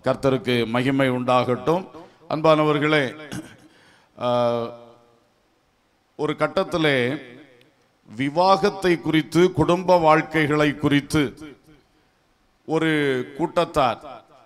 கர்த்தருக்கு மகிமை உண்டாகட்டும் அன்பானவர்களே ஆஹ், ஒரு கட்டத்திலே விவாகத்தை குறித்து குடும்ப வாழ்க்கைகளை குறித்து ஒரு கூட்டத்தார்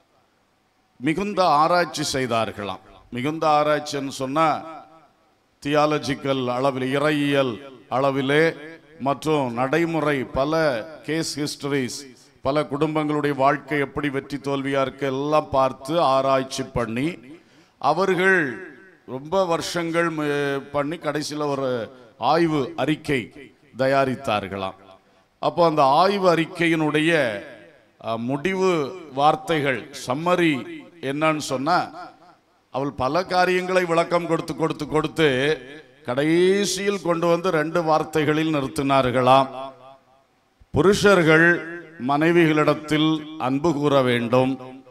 மிகுந்த ஆராய்ச்சி செய்தார்களாம் மிகுந்த ஆராய்ச்சின்னு சொன்னா தியாலஜிக்கல் அளவில் இறையியல் அளவிலே மற்றும் நடைமுறை பல கேஸ் ஹிஸ்டரிஸ் பல குடும்பங்களுடைய வாழ்க்கை எப்படி வெற்றி தோல்வியா இருக்கு எல்லாம் பார்த்து ஆராய்ச்சி பண்ணி அவர்கள் ரொம்ப வருஷங்கள் ம- பண்ணி கடைசியில் ஒரு ஆய்வு அறிக்கை தயாரித்தார்களாம் அப்போ அந்த ஆய்வு அறிக்கையினுடைய அஹ், முடிவு வார்த்தைகள் சம்மரி என்னன்னு சொன்னா அவள் பல காரியங்களை விளக்கம் கொடுத்து கொடுத்து கொடுத்து கடைசியில் கொண்டு வந்து ரெண்டு வார்த்தைகளில் நிறுத்தினார்களாம் புருஷர்கள் மனைவிகளிடத்தில் அன்பு கூற வேண்டும்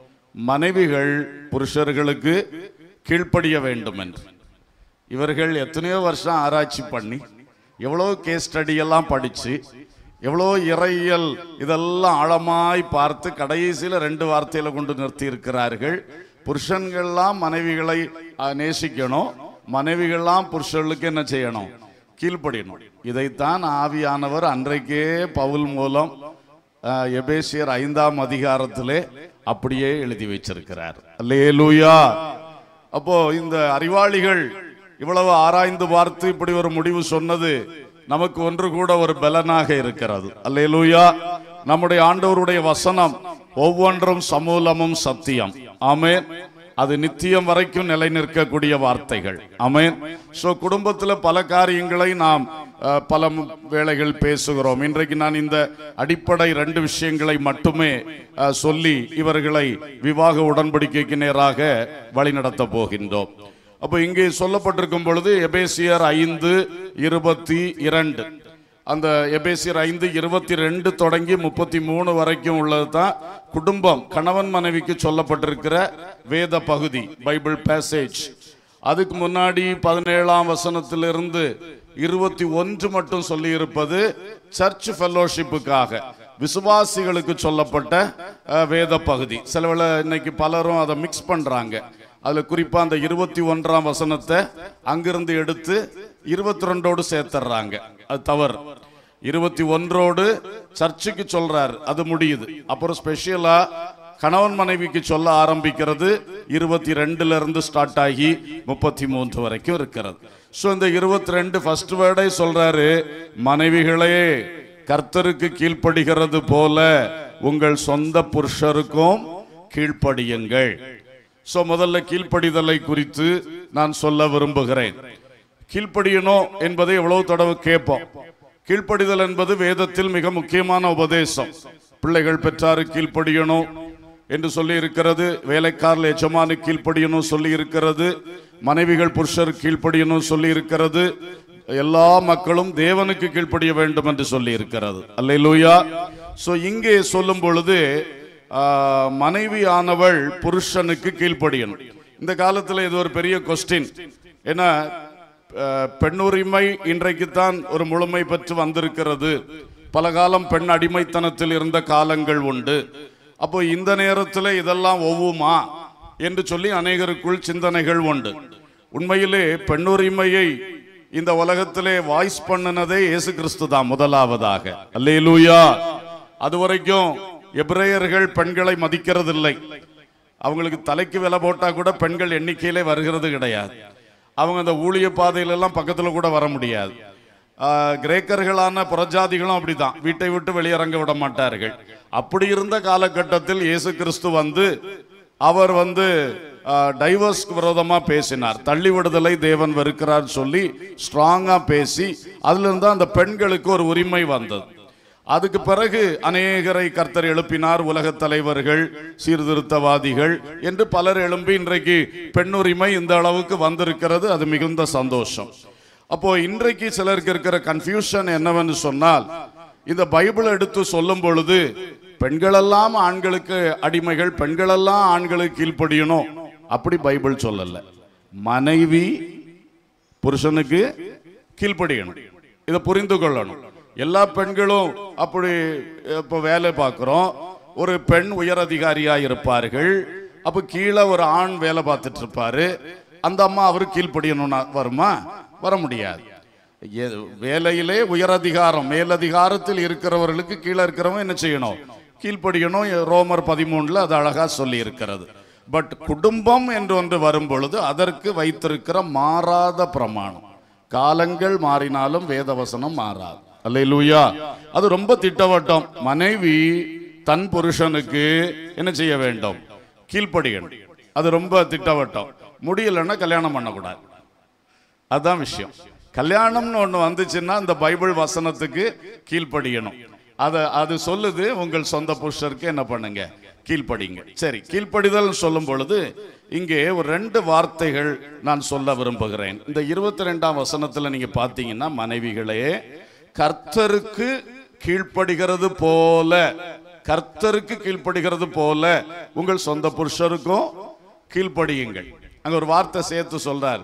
மனைவிகள் புருஷர்களுக்கு கீழ்ப்படிய வேண்டும் என்று இவர்கள் எத்தனையோ வருஷம் ஆராய்ச்சி பண்ணி எவ்வளோ கேஸ் ஸ்டடி எல்லாம் படிச்சு எவ்வளோ இறையியல் இதெல்லாம் ஆழமாய் பார்த்து கடைசியில் ரெண்டு வார்த்தையில கொண்டு நிறுத்தி இருக்கிறார்கள் புருஷன்கள்லாம் மனைவிகளை அஹ், நேசிக்கணும் மனைவிகள்லாம் புருஷர்களுக்கு என்ன செய்யணும் கீழ்ப்படியணும் இதைத்தான் ஆவியானவர் அன்றைக்கே பவுல் மூலம் அஹ், எபேசியர் ஐந்தாம் அதிகாரத்திலே அப்படியே எழுதி வச்சிருக்கிறார் அல்லேலூயா அப்போ இந்த அறிவாளிகள் இவ்வளவு ஆராய்ந்து பார்த்து இப்படி ஒரு முடிவு சொன்னது நமக்கு ஒன்று கூட ஒரு பலனாக இருக்கிறது அல்லேலூயா நம்முடைய ஆண்டவருடைய வசனம் ஒவ்வொன்றும் சமூலமும் சத்தியம் ஆமென் அது நித்தியம் வரைக்கும் நிலை நிற்கக்கூடிய வார்த்தைகள் ஆமென் சோ குடும்பத்துல பல காரியங்களை நாம் அஹ், பல மு- வேளைகள் பேசுகிறோம் இன்றைக்கு நான் இந்த அடிப்படை ரெண்டு விஷயங்களை மட்டுமே அஹ், சொல்லி இவர்களை விவாக உடன்படிக்கைக்கு நேராக வழிநடத்த போகின்றோம் அப்போ இங்கே சொல்லப்பட்டிருக்கும் பொழுது எபேசியர் ஐந்து இருபத்தி இரண்டு அந்த எபேசியர் ஐந்து இருபத்தி ரெண்டு தொடங்கி முப்பத்தி மூணு வரைக்கும் உள்ளது தான் குடும்பம் கணவன் மனைவிக்கு சொல்லப்பட்டிருக்கிற வேத பகுதி பைபிள் பேசேஜ் அதுக்கு முன்னாடி பதினேழாம் வசனத்திலிருந்து இருபத்தி ஒன்று மட்டும் சொல்லி இருப்பது சர்ச் ஃபெல்லோஷிப்புக்காக விசுவாசிகளுக்கு சொல்லப்பட்ட அஹ், வேத பகுதி சிலவேள இன்னைக்கு பலரும் அதை மிக்ஸ் பண்றாங்க அதுல குறிப்பா அந்த இருபத்தி ஒன்றாம் வசனத்தை அங்கிருந்து எடுத்து இருபத்தி ரெண்டோடு சேர்த்துறாங்க அது தவறு இருபத்தி ஒன்றோடு சர்ச்சுக்கு சொல்றார் அது முடியுது அப்புறம் ஸ்பெஷலா கணவன் மனைவிக்கு சொல்ல ஆரம்பிக்கிறது இருபத்தி ரெண்டுல இருந்து ஸ்டார்ட் ஆகி முப்பத்தி மூன்று வரைக்கும் இருக்கிறது ஸோ இந்த இருபத்தி ரெண்டு ஃபர்ஸ்ட் வேர்டை சொல்றாரு மனைவிகளே கர்த்தருக்கு கீழ்ப்படுகிறது போல உங்கள் சொந்த புருஷருக்கும் கீழ்ப்படியுங்கள் சோ முதல்ல கீழ்ப்படிதலை குறித்து நான் சொல்ல விரும்புகிறேன் கீழ்ப்படியணும் என்பதை எவ்வளவு தடவை கேட்போம் கீழ்ப்படிதல் என்பது வேதத்தில் மிக முக்கியமான உபதேசம் பிள்ளைகள் பெற்றாரு கீழ்ப்படியணும் என்று சொல்லி இருக்கிறது வேலைக்காரல் எஜமானு கீழ்ப்படியணும் சொல்லி இருக்கிறது மனைவிகள் புருஷர் கீழ்ப்படியணும் சொல்லி இருக்கிறது எல்லா மக்களும் தேவனுக்கு கீழ்ப்படிய வேண்டும் என்று சொல்லி இருக்கிறது அல்லேலூயா சோ இங்கே சொல்லும் பொழுது ஆஹ், மனைவியானவள் புருஷனுக்கு கீழ்ப்படியணும் இந்த காலத்துல இது ஒரு பெரிய கொஸ்டின் ஏன்னா அஹ், பெண்ணுரிமை இன்றைக்குத்தான் ஒரு முழுமை பெற்று வந்திருக்கிறது பல காலம் பெண் அடிமைத்தனத்தில் இருந்த காலங்கள் உண்டு அப்போ இந்த நேரத்தில் இதெல்லாம் ஒவ்வுமா என்று சொல்லி அநேகருக்குள் சிந்தனைகள் உண்டு உண்மையிலே பெண்ணுரிமையை இந்த உலகத்திலே வாய்ஸ் பண்ணினதே இயேசு கிறிஸ்து தான் முதலாவதாக அல்லேலூயா அது வரைக்கும் எபிரேயர்கள் பெண்களை மதிக்கிறதில்லை அவங்களுக்கு தலைக்கு விலை போட்டா கூட பெண்கள் எண்ணிக்கையிலே வருகிறது கிடையாது அவங்க அந்த ஊழிய பாதையில எல்லாம் பக்கத்துல கூட வர முடியாது ஆஹ், கிரேக்கர்களான புறஜாதிகளும் அப்படிதான் வீட்டை விட்டு வெளியிறங்க விட மாட்டார்கள் அப்படி இருந்த காலகட்டத்தில் இயேசு கிறிஸ்து வந்து அவர் வந்து டைவர்ஸ்க்கு விரோதமா பேசினார் தள்ளி விடுதலை தேவன் வெறுக்கிறார் சொல்லி ஸ்ட்ராங்கா பேசி அதுல இருந்து அந்த பெண்களுக்கு ஒரு உரிமை வந்தது அதுக்கு பிறகு அநேகரை கர்த்தர் எழுப்பினார் உலகத் தலைவர்கள் சீர்திருத்தவாதிகள் என்று பலர் எழும்பி இன்றைக்கு பெண்ணுரிமை இந்த அளவுக்கு வந்திருக்கிறது அது மிகுந்த சந்தோஷம் அப்போ இன்றைக்கு சிலருக்கு இருக்கிற கன்ஃபியூஷன் என்னவென்று சொன்னால் இந்த பைபிள் எடுத்து சொல்லும் பொழுது பெண்களெல்லாம் ஆண்களுக்கு அடிமைகள் பெண்களெல்லாம் ஆண்களுக்கு கீழ்ப்படியணும் அப்படி பைபிள் சொல்லல மனைவி புருஷனுக்கு கீழ்ப்படியணும் இதை புரிந்து கொள்ளணும் எல்லா பெண்களும் அப்படி இப்போ வேலை பார்க்குறோம் ஒரு பெண் உயர் அதிகாரியா இருப்பார்கள் அப்ப கீழே ஒரு ஆண் வேலை பார்த்துட்டு இருப்பாரு அந்த அம்மா அவரு கீழ்ப்படியணும்னா வருமா வர முடியாது எ- வேலையிலே உயரதிகாரம் மேலதிகாரத்தில் இருக்கிறவர்களுக்கு கீழே இருக்கிறவங்க என்ன செய்யணும் கீழ்ப்படியணும் ரோமர் பதிமூணுல அது அழகா சொல்லி இருக்கிறது பட் குடும்பம் என்று ஒன்று வரும் பொழுது அதற்கு வைத்திருக்கிற மாறாத பிரமாணம் காலங்கள் மாறினாலும் வேதவசனம் மாறாது அல்லேலூயா அது ரொம்ப திட்டவட்டம் மனைவி தன் புருஷனுக்கு என்ன செய்ய வேண்டும் கீழ்ப்படியணும் அது ரொம்ப திட்டவட்டம் முடியலன்னா கல்யாணம் பண்ணக்கூடாது அதான் விஷயம் கல்யாணம்னு ஒண்ணு வந்துச்சுன்னா இந்த பைபிள் வசனத்துக்கு கீழ்ப்படியணும் அத அது சொல்லுது உங்கள் சொந்த புருஷருக்கு என்ன பண்ணுங்க கீழ்ப்படிங்க சரி கீழ்ப்படிதல் சொல்லும் பொழுது இங்கே ஒரு ரெண்டு வார்த்தைகள் நான் சொல்ல விரும்புகிறேன் இந்த இருபத்தி ரெண்டாம் வசனத்துல நீங்க பாத்தீங்கன்னா மனைவிகளே கர்த்தருக்கு கீழ்ப்படுகிறது போல கர்த்தருக்கு கீழ்ப்படுகிறது போல உங்கள் சொந்த புருஷருக்கும் கீழ்ப்படியுங்கள் அங்க ஒரு வார்த்தை சேர்த்து சொல்றார்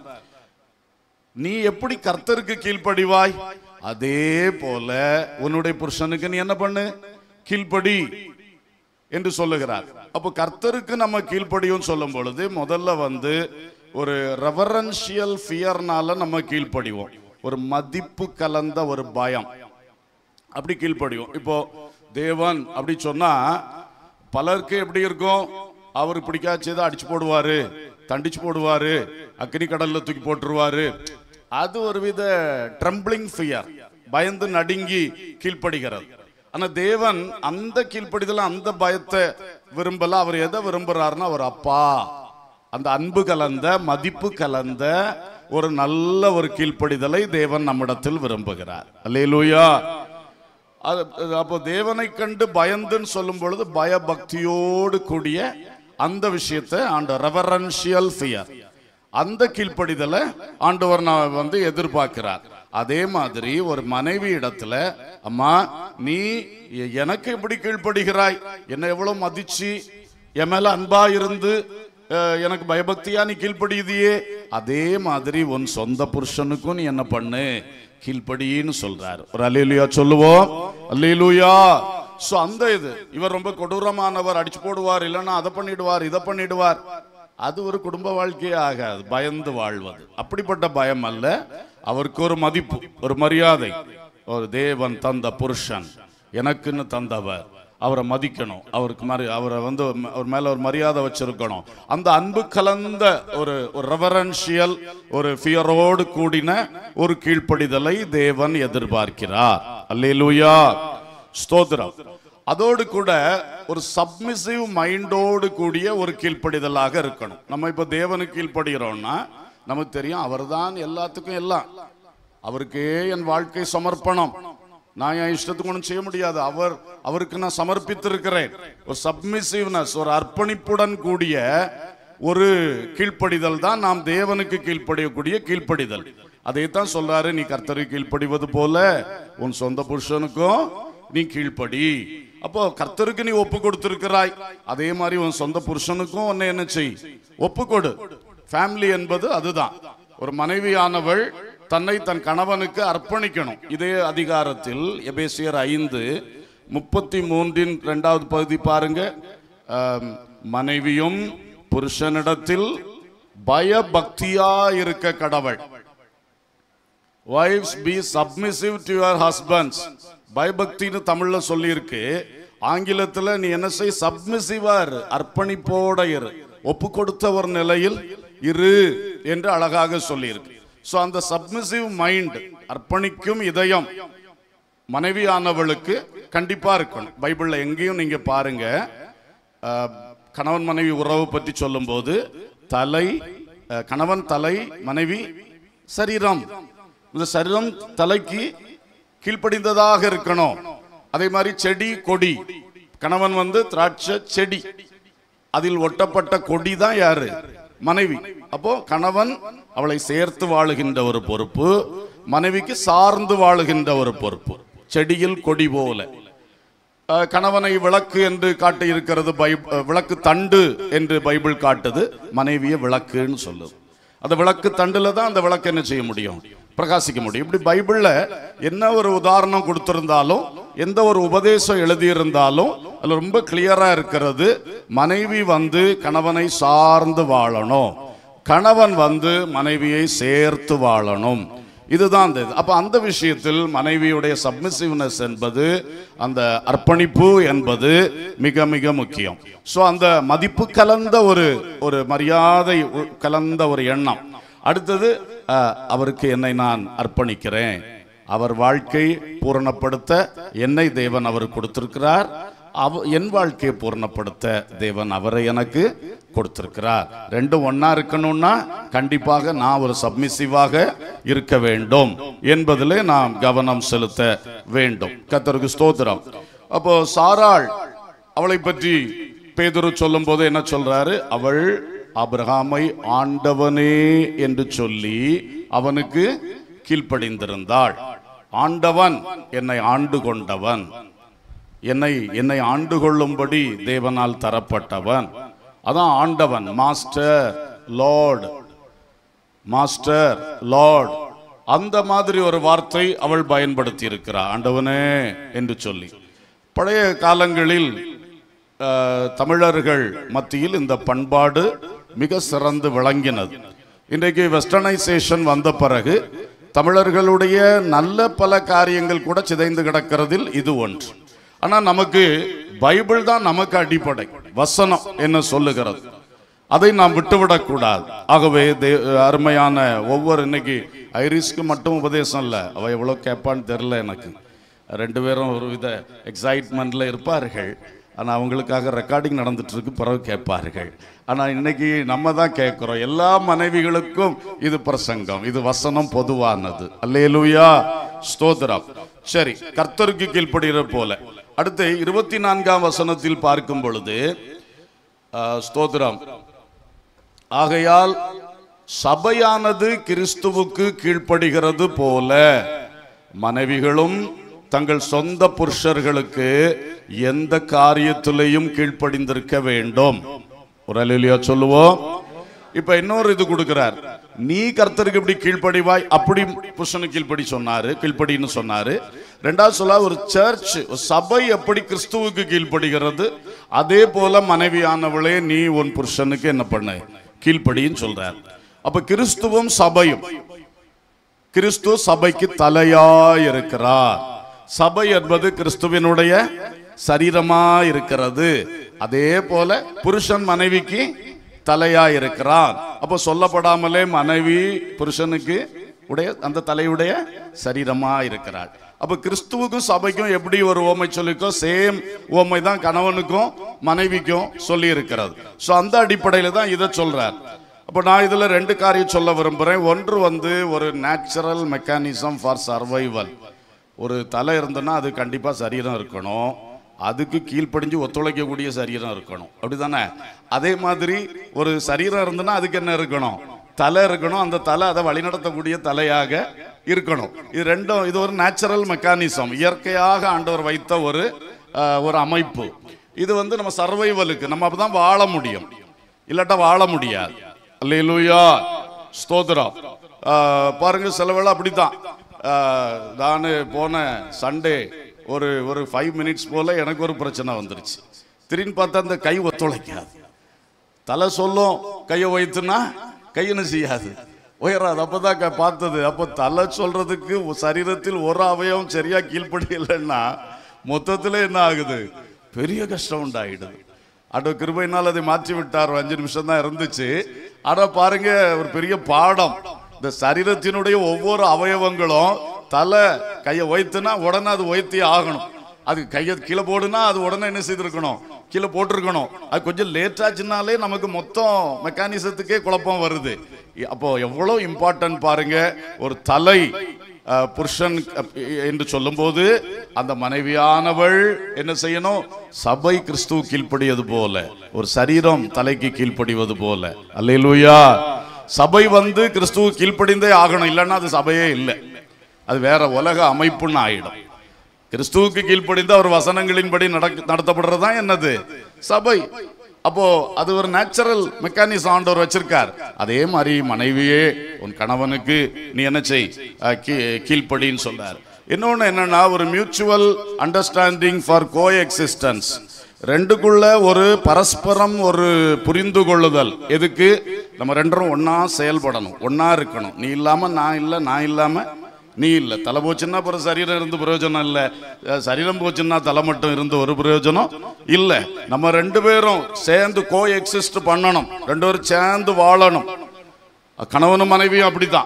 நீ எப்படி கர்த்தருக்கு கீழ்ப்படிவாய் அதே போல உன்னுடைய புருஷனுக்கு நீ என்ன பண்ணு கீழ்ப்படி என்று சொல்லுகிறார் அப்போ கர்த்தருக்கு நம்ம கீழ்ப்படியும் சொல்லும் பொழுது முதல்ல வந்து ஒரு ரெவரன்ஷியல் ஃபியர்னால நம்ம கீழ்ப்படிவோம் ஒரு மதிப்பு கலந்த ஒரு பயம் அப்படி கீழ்ப்படிவோம் இப்போ தேவன் அப்படி சொன்னா பலருக்கு எப்படி இருக்கும் அவர் பிடிக்காச்சதை அடிச்சு போடுவாரு தண்டிச்சு போடுவாரு அக்னி கடல்ல தூக்கி போட்டுருவாரு அது ஒரு வித ட்ரம்பிளிங் ஃபியர் பயந்து நடுங்கி கீழ்ப்படுகிறது ஆனா தேவன் அந்த கீழ்ப்படிதல அந்த பயத்தை விரும்பல அவர் எதை விரும்புறாருன்னா அவர் அப்பா அந்த அன்பு கலந்த மதிப்பு கலந்த ஒரு நல்ல ஒரு கீழ்ப்படிதலை தேவன் நம்மிடத்தில் விரும்புகிறார் அல்லேலூயா அது அது அப்போ தேவனை கண்டு பயந்துன்னு சொல்லும் பொழுது பயபக்தியோடு கூடிய அந்த விஷயத்தை ஆண்ட ரெவரன்ஷியல் ஃபியர் அந்த கீழ்ப்படிதலை ஆண்டவர் நான் வந்து எதிர்பார்க்கிறார் அதே மாதிரி ஒரு மனைவி இடத்துல அம்மா நீ எ- எனக்கு எப்படி கீழ்ப்படுகிறாய் என்னை எவ்வளவு மதிச்சு என் மேல அன்பா இருந்து அஹ், எனக்கு பயபக்தியா நீ கீழ்ப்படியுதியே அதே மாதிரி உன் சொந்த புருஷனுக்கும் நீ என்ன பண்ணு கீழ்ப்படின்னு சொல்றாரு ஒரு அல்லேலூயா சொல்லுவோம் அல்லேலூயா சோ அந்த இது இவர் ரொம்ப கொடூரமானவர் அடிச்சு போடுவார் இல்லைன்னா அதை பண்ணிடுவார் இதை பண்ணிடுவார் அது ஒரு குடும்ப வாழ்க்கையே ஆகாது பயந்து வாழ்வது அப்படிப்பட்ட பயம் அல்ல அவருக்கு ஒரு மதிப்பு ஒரு மரியாதை ஒரு தேவன் தந்த புருஷன் எனக்குன்னு தந்தவர் அவரை மதிக்கணும் அவருக்கு மாதிரி அவரை வந்து அவர் மேல ஒரு மரியாதை வச்சிருக்கணும் அந்த அன்பு கலந்த ஒரு ஒரு ரெவரன்ஷியல் ஒரு ஃபியரோடு கூடின ஒரு கீழ்ப்படிதலை தேவன் எதிர்பார்க்கிறார் அல்லேலூயா ஸ்தோத்திரம் அதோடு கூட ஒரு சப்மிசிவ் மைண்டோடு கூடிய ஒரு கீழ்ப்படிதலாக இருக்கணும் நம்ம இப்ப தேவனுக்கு கீழ்ப்படுகிறோம்னா நமக்கு தெரியும் அவர்தான் எல்லாத்துக்கும் எல்லாம் அவருக்கே என் வாழ்க்கை சமர்ப்பணம் நான் என் இஷ்டத்துக்கு ஒன்றும் செய்ய முடியாது அவர் அவருக்கு நான் சமர்ப்பித்திருக்கிறேன் ஒரு சப்மிசிவ்னஸ் ஒரு அர்ப்பணிப்புடன் கூடிய ஒரு கீழ்ப்படிதல் தான் நாம் தேவனுக்கு கீழ்ப்படியக்கூடிய கீழ்ப்படிதல் அதை தான் சொல்றாரு நீ கர்த்தருக்கு கீழ்ப்படிவது போல உன் சொந்த புருஷனுக்கும் நீ கீழ்ப்படி அப்போ கர்த்தருக்கு நீ ஒப்பு கொடுத்திருக்கிறாய் அதே மாதிரி உன் சொந்த புருஷனுக்கும் உன்னை என்ன செய் ஒப்பு கொடு ஃபேமிலி என்பது அதுதான் ஒரு மனைவியானவள் தன்னை தன் கணவனுக்கு அர்ப்பணிக்கணும் இதே அதிகாரத்தில் எபேசியர் ஐந்து முப்பத்தி மூன்றின் இரண்டாவது பகுதி பாருங்க ஆம், மனைவியும் புருஷனிடத்தில் பயபக்தியா இருக்க கடவுள் wives be submissive to your husbands பயபக்தின்னு தமிழ்ல சொல்லியிருக்கு ஆங்கிலத்துல நீ என்ன செய் சப்மிசிவா இரு அர்ப்பணிப்போட இரு ஒப்பு கொடுத்த ஒரு நிலையில் இரு என்று அழகாக சொல்லியிருக்கு சோ அந்த சப்மிசிவ் மைண்ட் அர்ப்பணிக்கும் இதயம் மனைவியானவளுக்கு கண்டிப்பா இருக்கணும் பைபிள்ல எங்கேயும் நீங்க பாருங்க அஹ், கணவன் மனைவி உறவு பற்றி சொல்லும்போது தலை அஹ், கணவன் தலை மனைவி சரீரம் இந்த சரீரம் தலைக்கு கீழ்ப்படிந்ததாக இருக்கணும் அதே மாதிரி செடி கொடி கணவன் வந்து திராட்சை செடி அதில் ஒட்டப்பட்ட கொடி தான் யாரு மனைவி அப்போ கணவன் அவளை சேர்த்து வாழுகின்ற ஒரு பொறுப்பு மனைவிக்கு சார்ந்து வாழுகின்ற ஒரு பொறுப்பு செடியில் கொடி போல அஹ், கணவனை விளக்கு என்று காட்டி இருக்கிறது பைப் அஹ், விளக்கு தண்டு என்று பைபிள் காட்டுது மனைவியை விளக்குன்னு சொல்லுது அந்த விளக்கு தண்டுல தான் அந்த விளக்கு என்ன செய்ய முடியும் பிரகாசிக்க முடியும் இப்படி பைபிள்ல என்ன ஒரு உதாரணம் கொடுத்திருந்தாலும் எந்த ஒரு உபதேசம் எழுதியிருந்தாலும் அதுல ரொம்ப கிளியரா இருக்கிறது மனைவி வந்து கணவனை சார்ந்து வாழணும் கணவன் வந்து மனைவியை சேர்த்து வாழணும் இதுதான் அந்த இது. அப்ப அந்த விஷயத்தில் மனைவியுடைய சப்மிசிவ்னஸ் என்பது அந்த அர்ப்பணிப்பு என்பது மிக மிக முக்கியம் சோ அந்த மதிப்பு கலந்த ஒரு ஒரு மரியாதை உ- கலந்த ஒரு எண்ணம் அடுத்தது அஹ், அவருக்கு என்னை நான் அர்ப்பணிக்கிறேன் அவர் வாழ்க்கை பூரணப்படுத்த என்னை தேவன் அவர் கொடுத்திருக்கிறார் அவ என் வாழ்க்கையை பூரணப்படுத்த தேவன் அவரை எனக்கு கொடுத்திருக்கிறார் ரெண்டும் ஒண்ணா இருக்கணும்னா கண்டிப்பாக நான் ஒரு சப்மிசிவாக இருக்க வேண்டும் என்பதிலே நாம் கவனம் செலுத்த வேண்டும் கத்தருக்கு ஸ்தோத்திரம் அப்போ சாராள் அவளை பற்றி பேதுரு சொல்லும் போது என்ன சொல்றாரு அவள் ஆபிரகாமை ஆண்டவனே என்று சொல்லி அவனுக்கு கீழ்ப்படிந்திருந்தாள் ஆண்டவன் என்னை ஆண்டு கொண்டவன் என்னை என்னை ஆண்டு கொள்ளும்படி தேவனால் தரப்பட்டவன் அதான் ஆண்டவன் மாஸ்டர் லார்ட் மாஸ்டர் லார்ட் அந்த மாதிரி ஒரு வார்த்தை அவள் பயன்படுத்தி இருக்கிறார் ஆண்டவனே என்று சொல்லி பழைய காலங்களில் அஹ், தமிழர்கள் மத்தியில் இந்த பண்பாடு மிக சிறந்து விளங்கினது இன்றைக்கு வெஸ்டர்னைசேஷன் வந்த பிறகு தமிழர்களுடைய நல்ல பல காரியங்கள் கூட சிதைந்து கிடக்கிறதில் இது ஒன்று ஆனா நமக்கு பைபிள் தான் நமக்கு அடிப்படை வசனம் என்ன சொல்லுகிறது அதை நாம் விட்டுவிடக்கூடாது ஆகவே தே- அருமையான ஒவ்வொரு இன்னைக்கு ஐரிஸ்க்கு மட்டும் உபதேசம் இல்லை அவ எவ்வளோ கேட்பான்னு தெரில எனக்கு ரெண்டு பேரும் ஒரு வித எக்ஸைட்மெண்ட்ல இருப்பார்கள் ஆனால் அவங்களுக்காக ரெக்கார்டிங் நடந்துட்டு இருக்கு பிறகு கேட்பார்கள் ஆனால் இன்னைக்கு நம்ம தான் கேட்குறோம் எல்லா மனைவிகளுக்கும் இது பிரசங்கம் இது வசனம் பொதுவானது அல்லேலூயா ஸ்தோத்திரம் சரி கர்த்தருக்கு கீழ்ப்படுகிற போல அடுத்து இருபத்தி நான்காம் வசனத்தில் பார்க்கும் பொழுது ஆஹ், ஸ்தோத்திரம் ஆகையால் சபையானது கிறிஸ்துவுக்கு கீழ்ப்படுகிறது போல மனைவிகளும் தங்கள் சொந்த புருஷர்களுக்கு எந்த காரியத்திலையும் கீழ்ப்படிந்திருக்க வேண்டும் ஒரு அலையிலையா சொல்லுவோம் இப்ப இன்னொரு இது கொடுக்கிறார் நீ கர்த்தருக்கு இப்படி கீழ்ப்படிவாய் அப்படி புருஷனுக்கு கீழ்ப்படி சொன்னாரு கீழ்ப்படின்னு சொன்னாரு ரெண்டாவது சொல்ல ஒரு சர்ச் சபை எப்படி கிறிஸ்துவுக்கு கீழ்ப்படுகிறது அதே போல மனைவியானவளே நீ உன் புருஷனுக்கு என்ன பண்ண கீழ்ப்படின்னு சொல்றார் அப்ப கிறிஸ்துவும் சபையும் கிறிஸ்து சபைக்கு தலையாய் இருக்கிறார் சபை என்பது கிறிஸ்துவினுடைய சரீரமா இருக்கிறது அதே போல புருஷன் மனைவிக்கு தலையா இருக்கிறான் அப்போ சொல்லப்படாமலே மனைவி புருஷனுக்கு உடைய அந்த தலையுடைய சரீரமா இருக்கிறாள் அப்ப கிறிஸ்துவுக்கும் சபைக்கும் எப்படி ஒரு ஓமை சொல்லிக்கோ சேம் ஓமை தான் கணவனுக்கும் மனைவிக்கும் சொல்லி இருக்கிறது ஸோ அந்த அடிப்படையில தான் இதை சொல்றார் அப்போ நான் இதுல ரெண்டு காரியம் சொல்ல விரும்புறேன் ஒன்று வந்து ஒரு நேச்சுரல் மெக்கானிசம் ஃபார் சர்வைவல் ஒரு தலை இருந்ததுன்னா அது கண்டிப்பா சரீரம் இருக்கணும் அதுக்கு கீழ்ப்படிஞ்சு ஒத்துழைக்கக்கூடிய சரீரம் இருக்கணும் அப்படிதானே அதே மாதிரி ஒரு சரீரம் இருந்ததுன்னா அதுக்கு என்ன இருக்கணும் தலை இருக்கணும் அந்த தலை அதை வழிநடத்தக்கூடிய தலையாக இருக்கணும் இது ரெண்டும் இது ஒரு நேச்சுரல் மெக்கானிசம் இயற்கையாக ஆண்டவர் வைத்த ஒரு அஹ், ஒரு அமைப்பு இது வந்து நம்ம சர்வைவலுக்கு நம்ம அப்பதான் வாழ முடியும் இல்லாட்டா வாழ முடியாது அல்லேலூயா ஸ்தோத்திரம் ஆஹ் பாருங்க சில வேளை அப்படித்தான் நான் போன சண்டே ஒரு ஒரு ஃபைவ் மினிட்ஸ் போல எனக்கு ஒரு பிரச்சனை வந்துருச்சு திடீர்னு பார்த்தா அந்த கை ஒத்துழைக்காது தலை சொல்லும் கையை வைத்துனா கை என்ன செய்யாது உயராது அப்பதான் க- பார்த்தது அப்போ தலை சொல்றதுக்கு ஒ- சரீரத்தில் ஒரு அவயவம் சரியா கீழ்ப்படியலைன்னா மொத்தத்துல என்ன ஆகுது பெரிய கஷ்டம் உண்டாயிடுது அட கிருபையினால் அதை மாற்றி விட்டார் ஒரு அஞ்சு நிமிஷம் தான் இருந்துச்சு ஆனா பாருங்க ஒரு பெரிய பாடம் இந்த சரீரத்தினுடைய ஒவ்வொரு அவயவங்களும் தலை கையை வைத்துனா உடனே அது வைத்தே ஆகணும் அது கையை கீழே போடுனா அது உடனே என்ன செய்திருக்கணும் கீழே போட்டிருக்கணும் அது கொஞ்சம் லேட் ஆச்சுனாலே நமக்கு மொத்தம் மெக்கானிசத்துக்கே குழப்பம் வருது இ- அப்போ எவ்வளவு இம்பார்ட்டன்ட் பாருங்க ஒரு தலை அஹ், புருஷன் அப்- என்று சொல்லும்போது அந்த மனைவியானவள் என்ன செய்யணும் சபை கிறிஸ்துவ கீழ்ப்படியது போல ஒரு சரீரம் தலைக்கு கீழ்ப்படிவது போல அல்லேலூயா சபை வந்து கிறிஸ்துவ கீழ்ப்படிந்தே ஆகணும் இல்லைன்னா அது சபையே இல்லை அது வேற உலக அமைப்புன்னு ஆயிடும் கிறிஸ்துவுக்கு கீழ்ப்படிந்து அவர் வசனங்களின்படி நடக்க நடத்தப்படுறது தான் என்னது சபை அப்போ அது ஒரு நேச்சுரல் மெக்கானிசம் ஆண்டவர் வச்சிருக்கார் அதே மாதிரி மனைவியே உன் கணவனுக்கு நீ என்ன செய் அஹ், கீ- கீழ்ப்படின்னு சொல்றார் இன்னொன்னு என்னன்னா ஒரு mutual understanding for coexistence ரெண்டுக்குள்ள ஒரு பரஸ்பரம் ஒரு புரிந்து கொள்ளுதல் எதுக்கு நம்ம ரெண்டரும் ஒண்ணா செயல்படணும் ஒண்ணா இருக்கணும் நீ இல்லாம நான் இல்லை நான் இல்லாம நீ இல்லை தலை போச்சுன்னா அப்புறம் சரீரம் இருந்து பிரயோஜனம் இல்லை அஹ் சரீரம் போச்சுன்னா தலை மட்டும் இருந்து ஒரு பிரயோஜனம் இல்லை நம்ம ரெண்டு பேரும் சேர்ந்து கோ எக்ஸிஸ்ட் பண்ணணும் ரெண்டு பேரும் சேர்ந்து வாழணும் கணவனும் மனைவியும் அப்படிதான்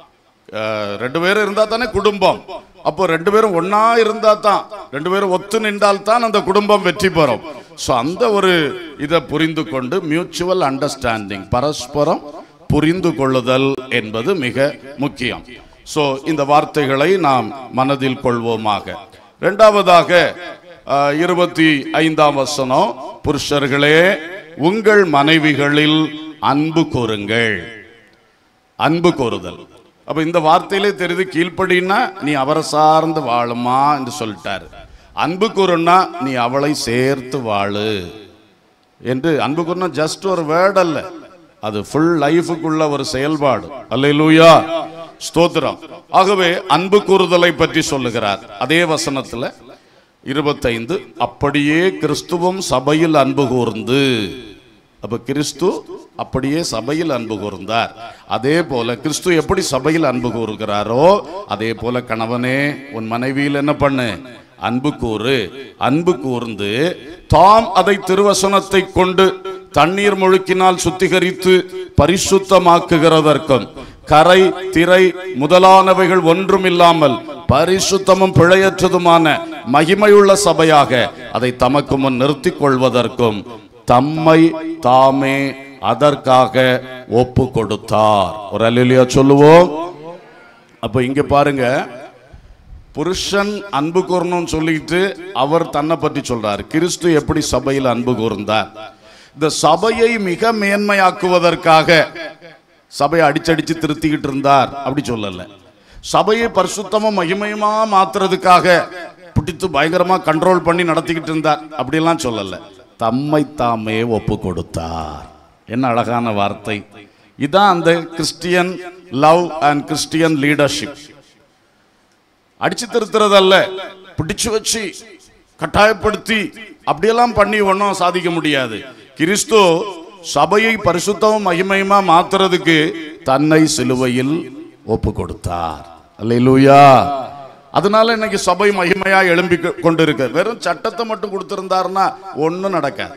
அஹ் ரெண்டு பேரும் இருந்தா தானே குடும்பம் அப்போ ரெண்டு பேரும் ஒண்ணா இருந்தா தான் ரெண்டு பேரும் ஒத்து நின்றால் தான் அந்த குடும்பம் வெற்றி பெறும் ஸோ அந்த ஒரு இதை புரிந்து கொண்டு மியூச்சுவல் அண்டர்ஸ்டாண்டிங் பரஸ்பரம் புரிந்து கொள்ளுதல் என்பது மிக முக்கியம் ஸோ இந்த வார்த்தைகளை நாம் மனதில் கொள்வோமாக இரண்டாவதாக அஹ், இருபத்தி ஐந்தாம் வசனம் புருஷர்களே உங்கள் மனைவிகளில் அன்பு கூறுங்கள் அன்பு கூறுதல் அப்ப இந்த வார்த்தையிலே தெரியுது கீழ்ப்படின்னா நீ அவரை சார்ந்து வாழுமா என்று சொல்லிட்டாரு அன்பு கூறுனா நீ அவளை சேர்த்து வாழு என்று அன்பு கூறுனா ஜஸ்ட் ஒரு வேர்ட் அல்ல அது ஃபுல் லைஃபுக்குள்ள ஒரு செயல்பாடு அல்லேலூயா ஸ்தோத்திரம் ஆகவே அன்பு கூறுதலை பற்றி சொல்லுகிறார் அதே வசனத்துல இருபத்தைந்து அப்படியே கிறிஸ்துவும் சபையில் அன்பு கூர்ந்து அப்ப கிறிஸ்து அப்படியே சபையில் அன்பு கூர்ந்தார் அதே போல கிறிஸ்து எப்படி சபையில் அன்பு கூறுகிறாரோ அதே போல கணவனே உன் மனைவியில் என்ன பண்ணு அன்பு கூறு அன்பு கூர்ந்து தாம் அதை திருவசனத்தை கொண்டு தண்ணீர் முழுக்கினால் சுத்திகரித்து பரிசுத்தமாக்குகிறதற்கும் கரை திரை முதலானவைகள் ஒன்றுமில்லாமல் பரிசுத்தமும் பிழையற்றதுமான மகிமையுள்ள சபையாக அதை தமக்கு முன் நிறுத்திக் கொள்வதற்கும் தம்மை தாமே அதற்காக ஒப்பு கொடுத்தார் ஒரு அல்லா சொல்லுவோம் அப்ப இங்க பாருங்க புருஷன் அன்பு கூறணும்னு சொல்லிட்டு அவர் தன்னை பற்றி சொல்றார் கிறிஸ்து எப்படி சபையில் அன்பு கூர்ந்தார் இந்த சபையை மிக மேன்மையாக்குவதற்காக சபையை அடிச்சடிச்சு திருத்திக்கிட்டு இருந்தார் அப்படி சொல்லல சபையை பரிசுத்தமும் மகிமையுமா மாத்துறதுக்காக பிடித்து பயங்கரமா கண்ட்ரோல் பண்ணி நடத்திக்கிட்டு இருந்தார் அப்படிலாம் சொல்லல தம்மை தாமே ஒப்பு கொடுத்தார் என்ன அழகான வார்த்தை இதான் அந்த Christian love and Christian leadership அடிச்சு திருத்துறதல்ல பிடிச்சு வச்சு கட்டாயப்படுத்தி அப்படியெல்லாம் பண்ணி ஒன்றும் சாதிக்க முடியாது கிறிஸ்து சபையை பரிசுத்தமும் மகிமையுமா மாத்துறதுக்கு தன்னை சிலுவையில் ஒப்பு கொடுத்தார் அல்லேலூயா அதனால இன்னைக்கு சபை மகிமையா எழும்பி கொண்டிருக்கு வெறும் சட்டத்தை மட்டும் கொடுத்திருந்தாருன்னா ஒண்ணும் நடக்காது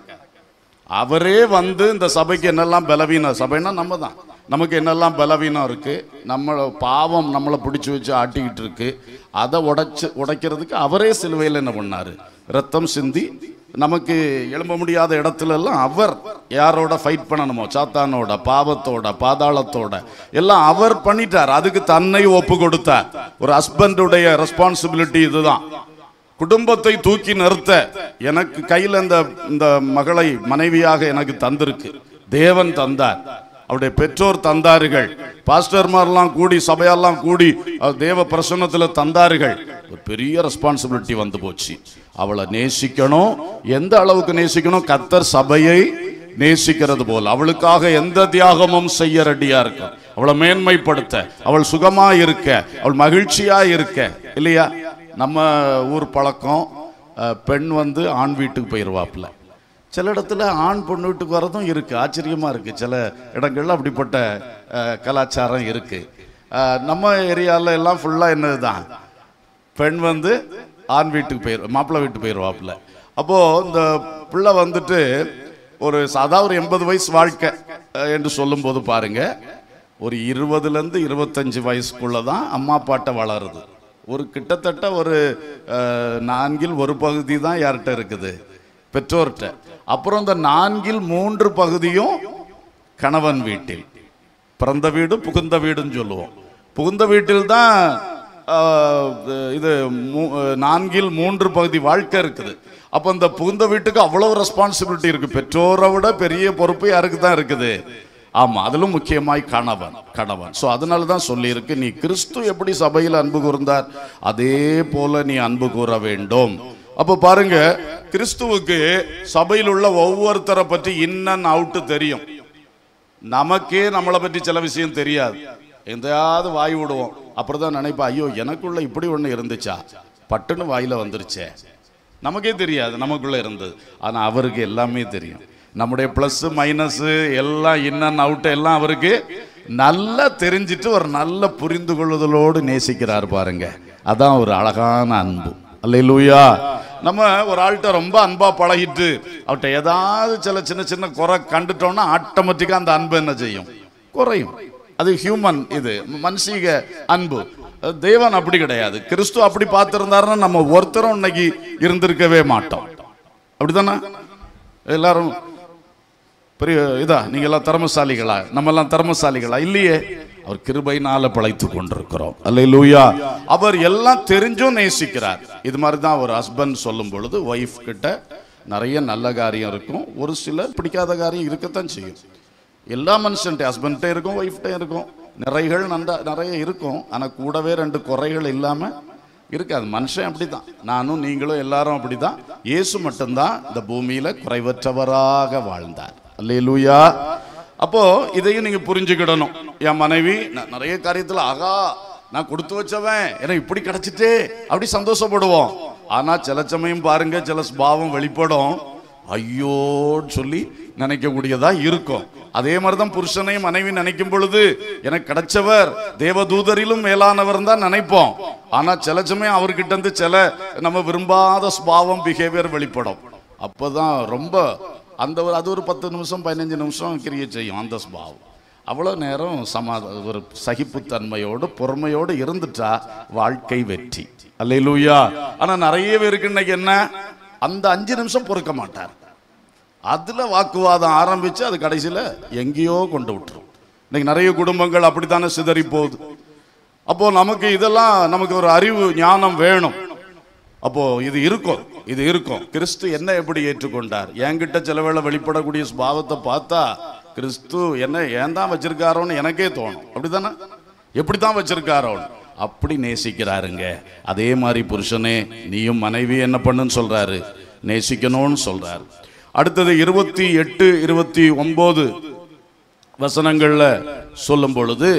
அவரே வந்து இந்த சபைக்கு என்னெல்லாம் பலவீனம் சபைனா நம்ம தான் நமக்கு என்னெல்லாம் பலவீனம் இருக்கு நம்ம பாவம் நம்மளை பிடிச்சி வச்சு ஆட்டிக்கிட்டு இருக்கு அதை உடைச்சு உடைக்கிறதுக்கு அவரே சிலுவையில் என்ன பண்ணாரு ரத்தம் சிந்தி நமக்கு எழும்ப முடியாத இடத்துல எல்லாம் அவர் யாரோட ஃபைட் பண்ணணுமோ சாத்தானோட பாவத்தோட பாதாளத்தோட எல்லாம் அவர் பண்ணிட்டார் அதுக்கு தன்னை ஒப்பு கொடுத்தார் ஒரு ஹஸ்பண்டுடைய ரெஸ்பான்சிபிலிட்டி இதுதான் குடும்பத்தை தூக்கி நிறுத்த எனக்கு கையில் இந்த இந்த மகளை மனைவியாக எனக்கு தந்திருக்கு தேவன் தந்தார் அவருடைய பெற்றோர் தந்தார்கள் பாஸ்டர்மாரெல்லாம் கூடி சபையெல்லாம் கூடி அவர் தேவ பிரசன்னத்தில் தந்தார்கள் ஒரு பெரிய ரெஸ்பான்சிபிலிட்டி வந்து போச்சு அவளை நேசிக்கணும் எந்த அளவுக்கு நேசிக்கணும் கத்தர் சபையை நேசிக்கிறது போல் அவளுக்காக எந்த தியாகமும் செய்ய ரெடியா இருக்கும் அவளை மேன்மைப்படுத்த அவள் சுகமா இருக்க அவள் மகிழ்ச்சியா இருக்க இல்லையா நம்ம ஊர் பழக்கம் அஹ், பெண் வந்து ஆண் வீட்டுக்கு போயிடுவாப்புல சில இடத்துல ஆண் பொண்ணு வீட்டுக்கு வரதும் இருக்கு ஆச்சரியமா இருக்கு சில இடங்கள்ல அப்படிப்பட்ட அஹ், கலாச்சாரம் இருக்கு அஹ், நம்ம ஏரியால எல்லாம் ஃபுல்லா என்னதுதான் பெண் வந்து ஆண் வீட்டுக்கு போயிரு மாப்பிள்ளை வீட்டுக்கு போயிடுவாப்புல அப்போ இந்த பிள்ளை வந்துட்டு ஒரு சாதா ஒரு எண்பது வயசு வாழ்க்கை அஹ், என்று சொல்லும்போது பாருங்க ஒரு இருபதுலேருந்து இருபத்தஞ்சு வயசுக்குள்ள தான் அம்மா அப்பாட்ட வளருது ஒரு கிட்டத்தட்ட ஒரு அஹ், நான்கில் ஒரு பகுதி தான் யார்கிட்ட இருக்குது பெற்றோர்கிட்ட அப்புறம் இந்த நான்கில் மூன்று பகுதியும் கணவன் வீட்டில் பிறந்த வீடு புகுந்த வீடுன்னு சொல்லுவோம் புகுந்த வீட்டில் தான் ஆஹ், இது மூ- நான்கில் மூன்று பகுதி வாழ்க்கை இருக்குது அப்போ இந்த புகுந்த வீட்டுக்கு அவ்வளவு ரெஸ்பான்சிபிலிட்டி இருக்கு பெற்றோரை விட பெரிய பொறுப்பு யாருக்கு தான் இருக்குது ஆமா அதிலும் முக்கியமாய் கணவன் கணவன் ஸோ அதனால தான் சொல்லியிருக்கு நீ கிறிஸ்து எப்படி சபையில் அன்பு கூர்ந்தார் அதே போல நீ அன்பு கூற வேண்டும் அப்போ பாருங்க கிறிஸ்துவுக்கு சபையில் உள்ள ஒவ்வொருத்தரை பற்றி இன் அண்ட் அவுட்டு தெரியும் நமக்கே நம்மளை பற்றி சில விஷயம் தெரியாது எந்தையாவது வாய் விடுவோம் அப்புறம் தான் நினைப்பா ஐயோ எனக்குள்ள இப்படி ஒன்று இருந்துச்சா பட்டுன்னு வாயில வந்துருச்சே நமக்கே தெரியாது நமக்குள்ள இருந்தது ஆனா அவருக்கு எல்லாமே தெரியும் நம்முடைய ப்ளஸ் மைனஸ் எல்லாம் இன் அண்ட் அவுட் எல்லாம் அவருக்கு நல்லா தெரிஞ்சிட்டு ஒரு நல்ல புரிந்து கொள்ளுதலோடு நேசிக்கிறார் பாருங்க அதான் ஒரு அழகான அன்பு அல்லேலூயா நம்ம ஒரு ஆள்கிட்ட ரொம்ப அன்பா பழகிட்டு அவர்கிட்ட ஏதாவது சில சின்ன சின்ன குறை கண்டுட்டோம்னா ஆட்டோமேட்டிக்கா அந்த அன்பு என்ன செய்யும் குறையும் அது ஹியூமன் இது மனுஷீக அன்பு தேவன் அப்படி கிடையாது கிறிஸ்து அப்படி பார்த்திருந்தாருன்னா நம்ம ஒருத்தரும் இன்னைக்கு இருந்திருக்கவே மாட்டோம் அப்படிதானே எல்லாரும் பெரிய இதா நீங்க எல்லாம் திறமசாலிகளா நம்ம எல்லாம் திறமசாலிகளா இல்லையே அவர் கிருபையினால பிழைத்து கொண்டிருக்கிறோம் அல்லேலூயா அவர் எல்லாம் தெரிஞ்சும் நேசிக்கிறார் இது மாதிரி தான் ஒரு ஹஸ்பண்ட் சொல்லும் பொழுது ஒய்ஃப் கிட்ட நிறைய நல்ல காரியம் இருக்கும் ஒரு சில பிடிக்காத காரியம் இருக்கத்தான் செய்யும் எல்லா மனுஷன்ட்ட ஹஸ்பண்ட்டே இருக்கும் ஒய்ஃப்டே இருக்கும் நிறைகள் நன்றா நிறைய இருக்கும் ஆனா கூடவே ரெண்டு குறைகள் இல்லாம இருக்காது மனுஷன் அப்படிதான் நானும் நீங்களும் எல்லாரும் அப்படிதான் இயேசு மட்டும்தான் இந்த பூமியில குறைவற்றவராக வாழ்ந்தார் அல்லேலூயா அப்போ இதையும் நீங்க புரிஞ்சுக்கிடணும் என் மனைவி ந- நிறைய காரியத்துல ஆகா நான் கொடுத்து வச்சவன் எனக்கு இப்படி கிடைச்சிட்டே அப்படி சந்தோஷப்படுவோம் ஆனா சில சமயம் பாருங்க சில பாவம் வெளிப்படும் ஐயோன்னு சொல்லி நினைக்கக்கூடியதா இருக்கும் அதே மாதிரிதான் புருஷனையும் மனைவி நினைக்கும் பொழுது எனக்கு கிடைச்சவர் தேவதூதரிலும் மேலானவர் தான் நினைப்போம் ஆனா சில சமயம் அவர்கிட்ட இருந்து சில நம்ம விரும்பாத ஸ்பாவம் பிஹேவியர் வெளிப்படும் அப்பதான் ரொம்ப அந்த ஒரு அது ஒரு பத்து நிமிஷம் பதினஞ்சு நிமிஷம் கிரியை செய்யும் அந்த ஸ்பாவம் அவ்வளோ நேரம் சமாத ஒரு சகிப்புத்தன்மையோடு பொறுமையோடு இருந்துட்டா வாழ்க்கை வெற்றி அல்லேலூயா ஆனா நிறைய பேருக்கு இன்னைக்கு என்ன அந்த அஞ்சு நிமிஷம் பொறுக்க மாட்டார் அதுல வாக்குவாதம் ஆரம்பிச்சு அது கடைசியில எங்கேயோ கொண்டு விட்டுரும் இன்னைக்கு நிறைய குடும்பங்கள் அப்படித்தானே சிதறி போகுது அப்போ நமக்கு இதெல்லாம் நமக்கு ஒரு அறிவு ஞானம் வேணும் அப்போ இது இருக்கும் இது இருக்கும் கிறிஸ்து என்ன எப்படி ஏற்றுக்கொண்டார் என்கிட்ட சில வேளை வெளிப்படக்கூடிய சுபாவத்தை பார்த்தா கிறிஸ்து என்ன ஏன் தான் வச்சிருக்காரோன்னு எனக்கே தோணும் அப்படிதானே எப்படி தான் வச்சிருக்காரோன்னு அப்படி நேசிக்கிறாருங்க அதே மாதிரி புருஷனே நீயும் மனைவி என்ன பண்ணுன்னு சொல்றாரு நேசிக்கணும்னு சொல்றாரு அடுத்தது இருபத்தி எட்டு இருபத்தி ஒன்பது வசனங்கள்ல சொல்லும் பொழுது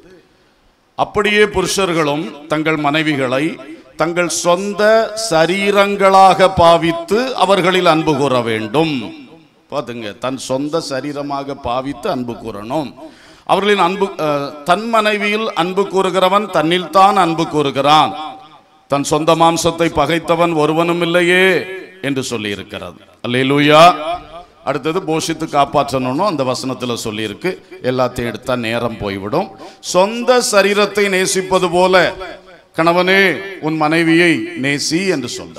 அப்படியே புருஷர்களும் தங்கள் மனைவிகளை தங்கள் சொந்த சரீரங்களாக பாவித்து அவர்களில் அன்பு கூற வேண்டும் பாத்துங்க தன் சொந்த சரீரமாக பாவித்து அன்பு கூறணும் அவர்களின் அன்பு அஹ், தன் மனைவியில் அன்பு கூறுகிறவன் தன்னில் தான் அன்பு கூறுகிறான் தன் சொந்த மாம்சத்தை பகைத்தவன் ஒருவனும் இல்லையே என்று சொல்லி இருக்கிறது அல்லேலூயா அடுத்தது போஷித்து காப்பாற்றணும்னு அந்த வசனத்துல சொல்லியிருக்கு எல்லாத்தையும் எடுத்தா நேரம் போய்விடும் சொந்த சரீரத்தை நேசிப்பது போல கணவனே உன் மனைவியை நேசி என்று சொல்ற